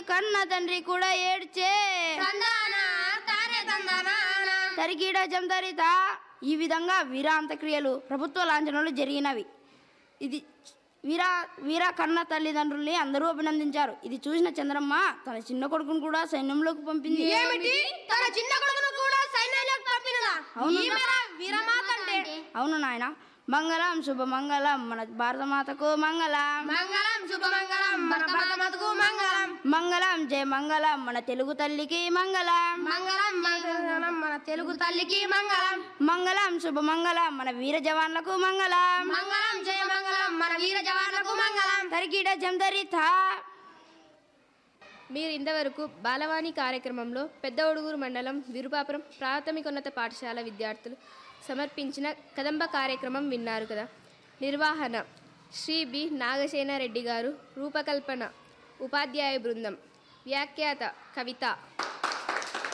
కన్న తండ్రి కూడా ఏడ్చే తరికీడ జంతరిత ఈ విధంగా వీర అంత్యక్రియలు ప్రభుత్వ లాంఛనాలు జరిగినవి ఇది వీర వీర కన్న తల్లిదండ్రుల్ని అందరూ అభినందించారు ఇది చూసిన చంద్రమ్మ తన చిన్న కొడుకును కూడా సైన్యంలోకి పంపింది ఏమిటి తన చిన్న కొడుకును కూడా సైన్యంలోకి పంపినదా అవును. ఈమెరా వీరమాత అంటే అవును నాయన మంగళం శుభమంగళం మన భారతమాతకు మంగళం మంగళం శుభమంగళం మన భారతమాతకు మంగళం మంగళం జయ మంగళం మన తెలుగు తల్లికి మంగళం మంగళం మంగళం మన తెలుగు తల్లికి మంగళం మంగళం శుభమంగళం మన వీర జవాన్లకు మంగళం మంగళం జయ మంగళం మన వీర జవాన్లకు మంగళం తరికీడ జంతరిత మీరు ఇంతవరకు బాలవాణి కార్యక్రమంలో పెద్ద ఒడుగురు మండలం విరుపాపురం ప్రాథమికోన్నత పాఠశాల విద్యార్థులు సమర్పించిన కదంబ కార్యక్రమం విన్నారు కదా నిర్వహణ శ్రీ బి నాగసేన రెడ్డి గారు రూపకల్పన ఉపాధ్యాయ బృందం వ్యాఖ్యాత కవిత